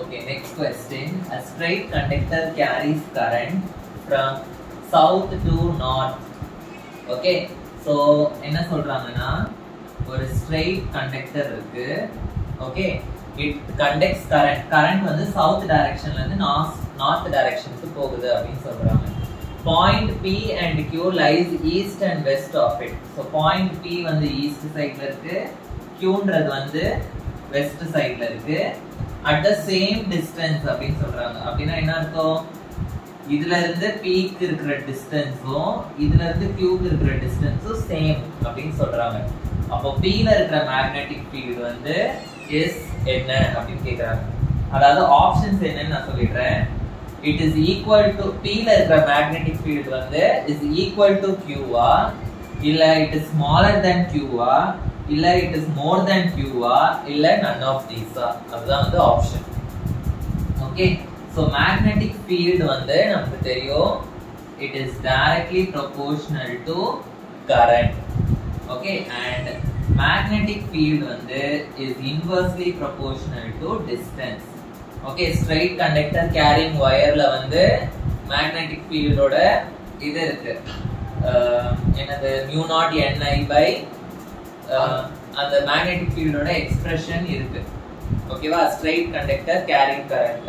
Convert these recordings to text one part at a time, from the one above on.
Okay, next question. A straight conductor carries current from south to north. Okay, so என்ன சொல்றாங்கன்னா ஒரு straight conductor இருக்கு okay it conducts current current வந்து south டைரக்ஷன்ல இருந்து north north டைரக்ஷனுக்கு போகுது அப்படின்னு சொல்றாங்க point P and Q lies east and west of it so point P வந்து ஈஸ்ட் சைட்ல இருக்கு கியூன்றது வந்து வெஸ்ட் சைட்ல இருக்கு அட் த சேம் டிஸ்டன்ஸ் அப்படின்னு சொல்றாங்க அப்படின்னா என்ன அர்த்தம் இதுல இருந்து பீக்கு இருக்கிற டிஸ்டன்ஸும் இதுல இருந்து கியூக்கு இருக்கிற டிஸ்டன்ஸும் சேம் அப்படின்னு சொல்றாங்க அப்போ பீல இருக்கிற மேக்னெட்டிக் ஃபீல்டு வந்து எஸ் என்ன அப்படின்னு கேக்குறாங்க அதாவது ஆப்ஷன்ஸ் என்னன்னு நான் சொல்லிடுறேன் இட் இஸ் ஈக்குவல் டு பீல இருக்கிற மேக்னெட்டிக் ஃபீல்டு வந்து இஸ் ஈக்குவல் டு கியூவா இல்ல இட் இஸ் ஸ்மாலர் தென் கியூவா இல்ல இட் இஸ் மோர் தென் கியூவா இல்ல நன் ஆஃப் தீஸா அதுதான் வந்து option okay so magnetic field வந்து நமக்கு தெரியும் it is directly proportional to current okay and magnetic field வந்து is inversely proportional to distance okay straight conductor carrying ஒயர்ல வந்து மேக்னெட்டிக் ஃபீல்டோட இது இருக்கு அஹ், என்னது மியூ நாட் என்ஐ பை அந்த மேக்னெட்டிக் ஃபீல்டோட எக்ஸ்பிரஷன் இருக்கு ஓகேவா ஸ்ட்ரைட் கண்டக்டர் கேரிங் கரண்ட்ல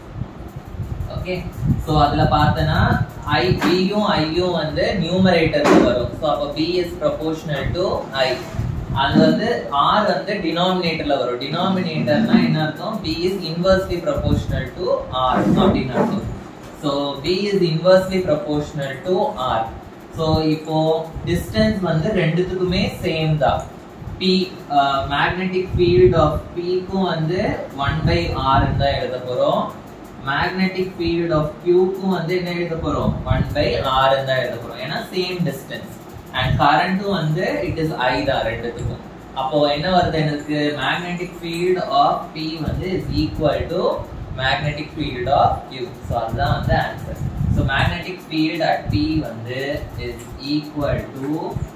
ஓகே சோ அதுல பார்த்தனா i b யும் i யும் வந்து நியூமரேட்டர்ல வரும் சோ அப்ப b is proportional to i அது வந்து r வந்து டினாமினேட்டர்ல வரும் டினாமினேட்டர்னா என்ன அர்த்தம் b is inversely proportional to r அப்படின்னு அர்த்தம் so b is inversely proportional to r so இப்போ டிஸ்டன்ஸ் வந்து ரெண்டுத்துக்குமே சேம் தான் p magnetic field of p க்கும் வந்து 1 பை r தான் எழுத போறோம் மேக்னெட்டிக் ஃபீல்ட் ஆஃப் க்கும் வந்து என்ன எழுத போறோம் 1 பை r தான் எழுத போறோம் ஏன்னா சேம் டிஸ்டன்ஸ் அண்ட் கரண்ட்டும் வந்து இட் இஸ் i தான் ரெண்டுத்துக்கும் அப்போ என்ன வருது எனக்கு மேக்னெட்டிக் ஃபீல்ட் ஆஃப் p வந்து is equal to magnetic field of q so அதுதான் வந்து answer so magnetic field at p வந்து is equal to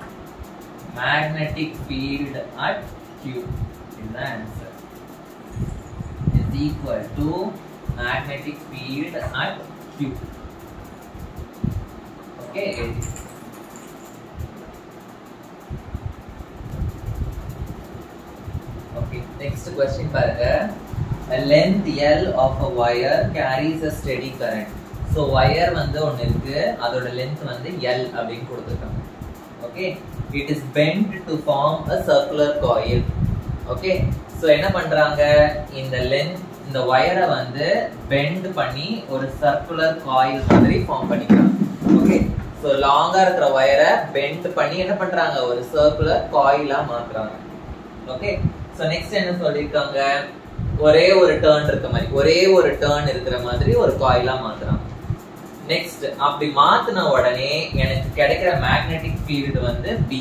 magnetic field at Q is the answer. Is equal to magnetic field at Q. Okay. Okay. Next question பாருங்க. A length L of a wire carries a steady current. So wire வந்து ஒன்னு இருக்கு அதோட length வந்து L அப்படின்னு கொடுத்துருக்காங்க okay it is bent to form a circular coil okay so என்ன பண்றாங்க இந்த லென்த் இந்த ஒயரை வந்து பெண்ட் பண்ணி ஒரு சர்க்குலர் காயில் மாதிரி ஃபார்ம் பண்ணிக்கிறாங்க ஓகே ஸோ லாங்கா இருக்கிற ஒயரை பெண்ட் பண்ணி என்ன பண்றாங்க ஒரு சர்க்குலர் காயிலா மாத்துறாங்க ஓகே ஸோ நெக்ஸ்ட் என்ன சொல்லியிருக்காங்க ஒரே ஒரு டேர்ன் இருக்க மாதிரி ஒரே ஒரு டேர்ன் இருக்கிற மாதிரி ஒரு காயிலா மாத்துறாங்க நெக்ஸ்ட் அப்படி மாத்தின உடனே எனக்கு கிடைக்கிற மேக்னெட்டிக் ஃபீல்டு வந்து பி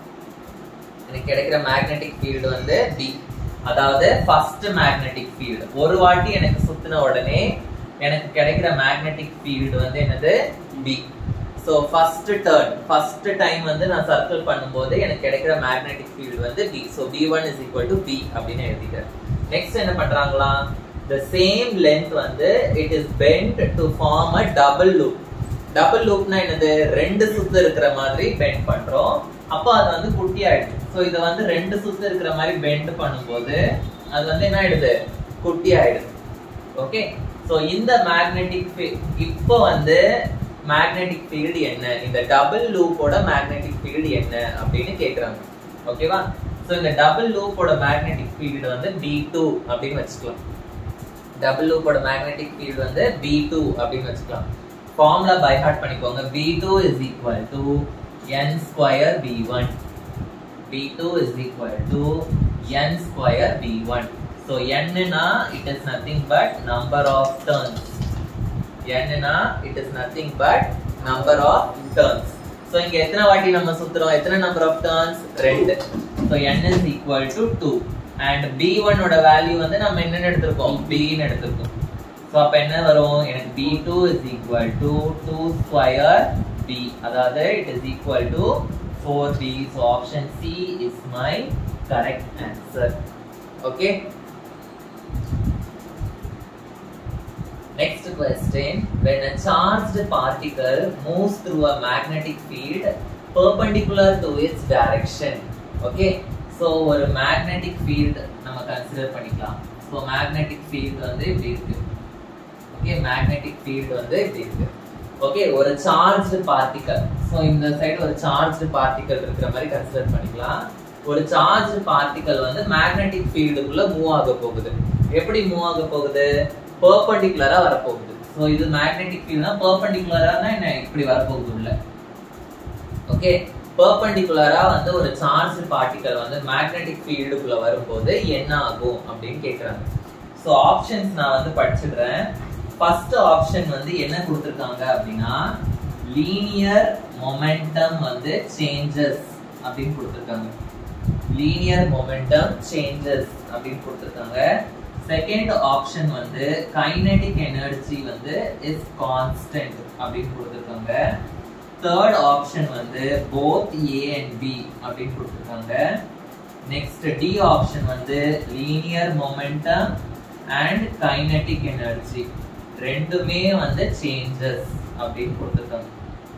எனக்கு கிடைக்கிற மேக்னெட்டிக் ஃபீல்டு வந்து பி அதாவது ஃபர்ஸ்ட் மேக்னெட்டிக் ஃபீல்டு ஒரு வாட்டி எனக்கு சுத்தின உடனே எனக்கு கிடைக்கிற மேக்னெட்டிக் ஃபீல்டு வந்து என்னது B so first turn first time வந்து நான் சர்க்கிள் பண்ணும்போது எனக்கு கிடைக்கிற மேக்னெட்டிக் ஃபீல்டு வந்து B so B one is equal to B அப்படின்னு எழுதிக்கிறேன் நெக்ஸ்ட் என்ன பண்றாங்களா the same length வந்து it is bent to form a double loop double loopனா என்னது ரெண்டு சுத்து இருக்கிற மாதிரி பெண்ட் பண்றோம் அப்போ அது வந்து குட்டி ஆயிடுது ஸோ இதை வந்து ரெண்டு சுத்து இருக்கிற மாதிரி பெண்ட் பண்ணும்போது அது வந்து என்ன ஆயிடுது குட்டி ஆயிடுது ஓகே ஸோ இந்த மேக்னெட்டிக் இப்போ வந்து மேக்னெட்டிக் ஃபீல்டு என்ன இந்த டபுள் லூப்போட மேக்னெட்டிக் ஃபீல்டு என்ன அப்படின்னு கேக்குறாங்க ஓகேவா ஸோ இந்த டபுள் லூப்போட மேக்னெட்டிக் ஃபீல்டு வந்து பி டூ அப்படின்னு வச்சுக்கலாம் டபுள் லூப்போட மேக்னெட்டிக் ஃபீல்டு வந்து பி டூ அப்படின்னு வச்சுக்கலாம் ஃபார்முலா பை ஹார்ட் பண்ணிக்கோங்க B two is equal to N square B one B two is equal to N square B one so என்னன்னா it is nothing but number of turns என்னன்னா it is nothing but number of turns so இங்க எத்தனை வாட்டி நம்ம சுத்துறோம் எத்தனை number of turns ரெண்டு so N is equal to two and B ஒன்னோட வேல்யூ வந்து நம்ம என்னன்னு எடுத்திருக்கோம் பின்னு எடுத்திருக்கோம் ஸோ அப்போ என்ன வரும் எனக்கு B two is equal to two square B அதாவது it is equal to four B so option C is my correct answer okay question when a charged particle moves through a magnetic field perpendicular to its direction okay so ஒரு magnetic field நம்ம consider பண்ணிக்கலாம் so magnetic field வந்து இப்படி இருக்கு okay magnetic field வந்து இப்படி இருக்கு okay ஒரு சார்ஜ்டு பார்ட்டிகல் ஸோ இந்த சைடு ஒரு சார்ஜ்டு பார்ட்டிகல் இருக்கிற மாதிரி கன்சிடர் பண்ணிக்கலாம் ஒரு சார்ஜ் பார்ட்டிகல் வந்து மேக்னெட்டிக் ஃபீல்டுக்குள்ள மூவ் ஆக போகுது எப்படி மூவ் ஆக போகுது பெர்பெண்டிகுலரா வரப்போகுது ஸோ இது மேக்னெட்டிக் ஃபீல்ட்னா பெர்பெண்டிகுலரானா என்ன இப்படி வரப்போகுது உள்ள ஓகே பெர்பெண்டிகுலரா வந்து ஒரு சார்ஜ் பார்ட்டிகல் வந்து மேக்னெட்டிக் ஃபீல்டுக்குள்ள வரும்போது என்ன ஆகும் அப்படின்னு கேக்குறாங்க ஸோ ஆப்ஷன்ஸ் நான் வந்து படிச்சிடுறேன் ஃபர்ஸ்ட் ஆப்ஷன் வந்து என்ன கொடுத்துருக்காங்க அப்படின்னா லீனியர் மொமெண்டம் வந்து சேஞ்சஸ் அப்படின்னு கொடுத்துருக்காங்க லீனியர் மொமெண்டம் சேஞ்சஸ் அப்படின்னு கொடுத்துருக்காங்க செகண்ட் ஆப்ஷன் வந்து கைனெட்டிக் எனர்ஜி வந்து இஸ் கான்ஸ்டன்ட் அப்படின்னு கொடுத்துருக்காங்க தேர்ட் ஆப்ஷன் வந்து போத் ஏ அண்ட் பி அப்படின்னு கொடுத்துருக்காங்க நெக்ஸ்ட் டி ஆப்ஷன் வந்து linear momentum and kinetic energy ரெண்டுமே வந்து சேஞ்சஸ் அப்படின்னு கொடுத்துருக்காங்க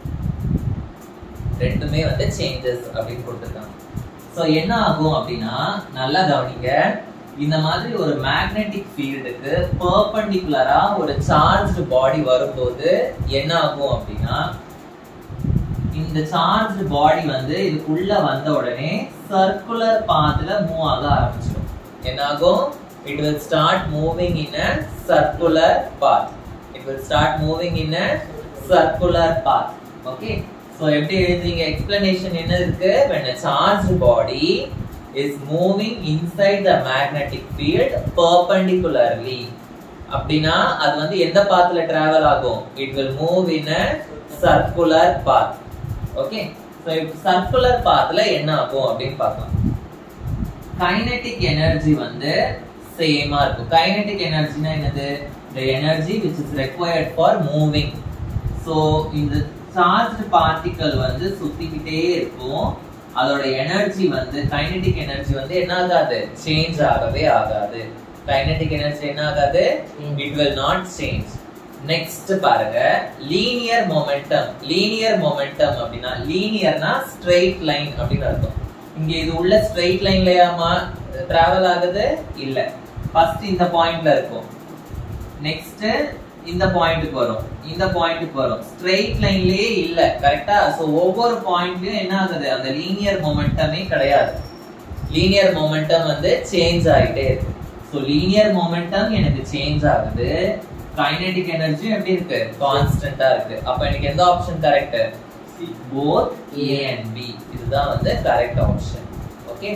ரெண்டுமே வந்து சேஞ்சஸ் அப்படின்னு கொடுத்துருக்காங்க ஸோ என்ன ஆகும் அப்படின்னா நல்லா கவனிங்க இந்த மாதிரி ஒரு மேக்னெட்டிக் ஃபீல்டுக்கு பர்பண்டிகுலரா ஒரு சார்ஜ்டு பாடி வரும்போது என்ன ஆகும் அப்படின்னா இந்த சார்ஜ் பாடி வந்து இதுக்குள்ள வந்த உடனே சர்க்குலர் பாத்ல மூவ் ஆக ஆரம்பிச்சிடும் என்ன ஆகும் it will start moving in a circular path it will start moving in a circular path okay so எப்படி எழுதுறீங்க எக்ஸ்பிளனேஷன் என்ன இருக்கு when a charged body is moving inside the magnetic field perpendicularly அப்படின்னா அது வந்து எந்த பாத்ல டிராவல் ஆகும் it will move in a circular path okay so circular பாத்ல என்ன ஆகும் அப்படின்னு பார்க்கலாம் கைனெட்டிக் எனர்ஜி வந்து சேமா இருக்கும் கைனெட்டிக் எனர்ஜினா என்னது the energy which is required for moving so இந்த சார்ஜ் பார்ட்டிகல் வந்து சுத்திக்கிட்டே இருக்கும் அதோட எனர்ஜி வந்து கைனெட்டிக் எனர்ஜி வந்து என்ன ஆகாது சேஞ்ச் ஆகவே ஆகாது கைனெட்டிக் எனர்ஜி என்ன ஆகாது it will not change next பாருங்க லீனியர் மொமெண்டம் லீனியர் மொமெண்டம் அப்படின்னா லீனியர்னா ஸ்ட்ரெயிட் லைன் அப்படின்னு அர்த்தம் இங்க இது உள்ள ஸ்ட்ரெயிட் லைன்லயாமா டிராவல் ஆகுது இல்ல ஃபர்ஸ்ட் இந்த பாயிண்ட்ல இருக்கும் நெக்ஸ்ட் இந்த பாயிண்ட்டுக்கு வரும் இந்த பாயிண்ட்டுக்கு வரும் ஸ்ட்ரெயிட் லைன்லயே இல்ல கரெக்டா சோ ஒவ்வொரு பாயிண்ட்லயும் என்ன ஆகுது அந்த லீனியர் மொமெண்டமே கிடையாது லீனியர் மொமெண்டம் வந்து சேஞ்ச் ஆகிட்டே இருக்கு சோ லீனியர் மொமெண்டம் எனக்கு சேஞ்ச் ஆகுது கைனெட்டிக் எனர்ஜி எப்படி இருக்கு கான்ஸ்டன்டா இருக்கு அப்ப எனக்கு எந்த option correct both A and B இதுதான் வந்து correct option okay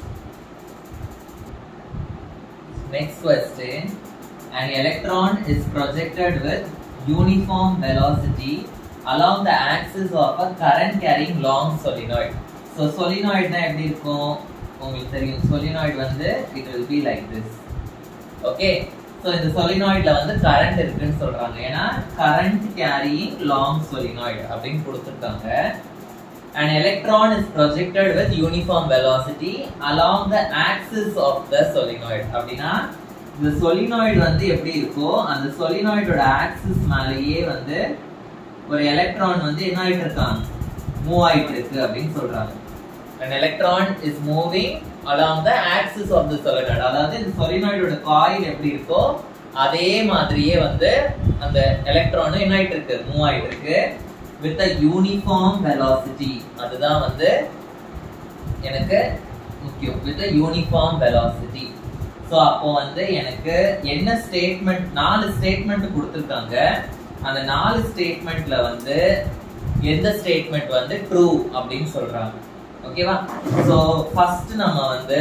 next question an electron is projected with uniform velocity along the axis of a current carrying long solenoid so solenoid னா எப்படி இருக்கும் உங்களுக்கு தெரியும் solenoid வந்து it will be like this okay so இந்த solenoidல வந்து current இருக்குன்னு சொல்றாங்க ஏன்னா current carrying long solenoid அப்படின்னு கொடுத்திருக்காங்க an electron is projected with uniform velocity along the axis of the solenoid அப்படின்னா இந்த சொலினாய்டு வந்து எப்படி இருக்கோ அந்த சொலினாய்டோட ஆக்சிஸ் மேலேயே வந்து ஒரு எலக்ட்ரான் வந்து என்ன ஆயிட்டு இருக்கான் மூவ் ஆயிட்டு இருக்கு அப்படின்னு சொல்றாங்க an electron is moving along the axis of the solenoid அதாவது இந்த சொலினாய்டோட காயில் எப்படி இருக்கோ அதே மாதிரியே வந்து அந்த எலக்ட்ரானும் என்ன ஆயிட்டு இருக்கு மூவ் ஆயிட்டு இருக்கு வித் அ யூனிஃபார்ம் வெலாசிட்டி அதுதான் வந்து எனக்கு முக்கியம் with a uniform velocity so அப்போ வந்து எனக்கு என்ன ஸ்டேட்மெண்ட் நாலு ஸ்டேட்மெண்ட் கொடுத்துருக்காங்க அந்த நாலு ஸ்டேட்மெண்ட்ல வந்து எந்த ஸ்டேட்மெண்ட் வந்து ட்ரூ அப்படின்னு சொல்றாங்க ஓகேவா ஸோ ஃபர்ஸ்ட் நம்ம வந்து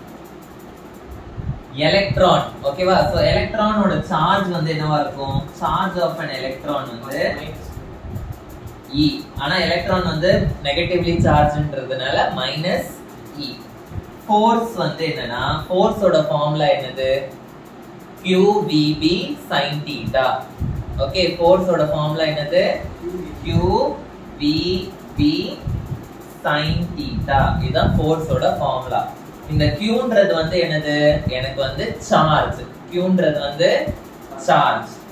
எலக்ட்ரான் ஓகேவா ஸோ எலக்ட்ரானோட சார்ஜ் வந்து என்னவா இருக்கும் சார்ஜ் ஆஃப் அன் எலக்ட்ரான் வந்து இ ஆனா எலக்ட்ரான் வந்து நெகட்டிவ்லி சார்ஜ்ன்றதுனால மைனஸ் இ ஃபோர்ஸ் வந்து என்னன்னா ஃபோர்ஸோட ஃபார்முலா என்னது QVB sin theta ஓகே ஃபோர்ஸோட ஃபார்முலா என்னது QVB sin theta இதுதான் ஃபோர்ஸோட ஃபார்முலா இந்த Qன்றது வந்து என்னது எனக்கு வந்து சார்ஜ் Qன்றது வந்து சார்ஜ்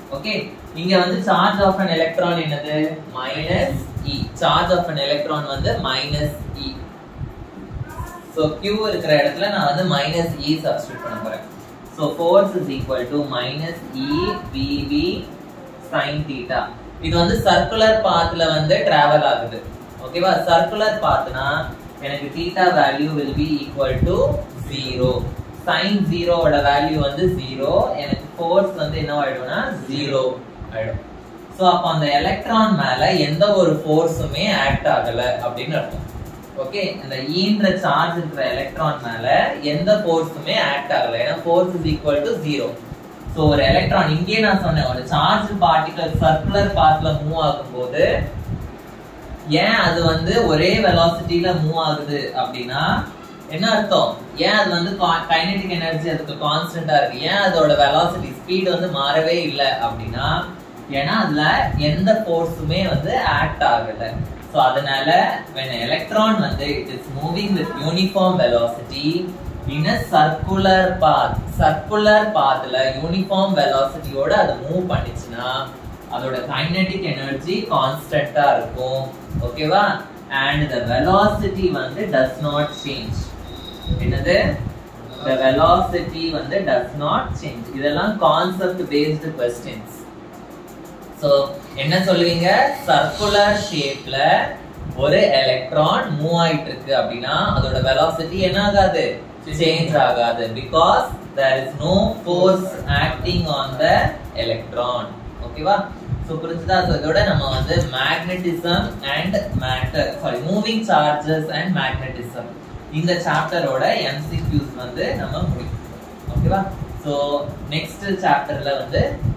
ஓகே இங்க வந்து சார்ஜ் ஆஃப் an எலக்ட்ரான் என்னது minus e charge of an electron வந்து மைனஸ் இ ஸோ Q இருக்கிற இடத்துல நான் வந்து மைனஸ் இ சப்ஸ்டியூட் பண்ண போறேன் so force is equal to minus e VB sine theta இது வந்து சர்க்குலர் பாத்ல வந்து டிராவல் ஆகுது ஓகேவா சர்க்குலர் பாத்னா எனக்கு theta value will be equal to zero sine ஜீரோவோட வேல்யூ வந்து ஜீரோ எனக்கு ஃபோர்ஸ் வந்து என்ன ஆயிடும்னா ஜீரோ ஆயிடும் ஸோ அப்போ அந்த எலக்ட்ரான் மேல எந்த ஒரு ஃபோர்ஸுமே ஆக்ட் ஆகல அப்படின்னு அர்த்தம் ஓகே இந்த ஈன்ற சார்ஜ் இருக்கிற எலக்ட்ரான் மேல எந்த ஃபோர்ஸுமே ஆக்ட் ஆகல ஏன்னா force is equal to zero so ஒரு எலக்ட்ரான் இங்கே நான் சொன்னேன் ஒரு சார்ஜ் பார்ட்டிகல் சர்க்குலர் பாத்ல மூவ் ஆகும்போது ஏன் அது வந்து ஒரே வெலாசிட்டில மூவ் ஆகுது அப்படின்னா என்ன அர்த்தம் ஏன் அது வந்து கைனடிக் எனர்ஜி அதுக்கு கான்ஸ்டன்டா இருக்கு ஏன் அதோட வெலாசிட்டி ஸ்பீட் வந்து மாறவே இல்லை அப்படின்னா ஏன்னா அதுல எந்த ஃபோர்ஸுமே வந்து ஆக்ட் ஆகல ஸோ அதனால when electron வந்து it is moving with uniform velocity in a circular path circular pathல uniform velocityயோட அது மூவ் பண்ணுச்சுன்னா அதோட கைனடிக் எனர்ஜி கான்ஸ்டன்டா இருக்கும் ஓகேவா அண்ட் the velocity வந்து does not change என்னது the velocity வந்து does not change இதெல்லாம் concept based questions சோ என்ன சொல்லுவீங்க சர்க்குலர் ஷேப்ல ஒரு எலக்ட்ரான் மூவ் ஆயிட்டு இருக்கு அப்படின்னா அதோட வெலாசிட்டி என்ன ஆகாது சேஞ்ச் ஆகாது because there is no force acting on the electron ஓகேவா ஸோ புரிஞ்சுதா ஸோ இதோட நம்ம வந்து magnetism and matter sorry moving charges and magnetism இந்த சாப்டரோட எம்சிக்யூஸ் வந்து நம்ம முடிக்கும் ஓகேவா ஸோ நெக்ஸ்ட் சாப்டர்ல வந்து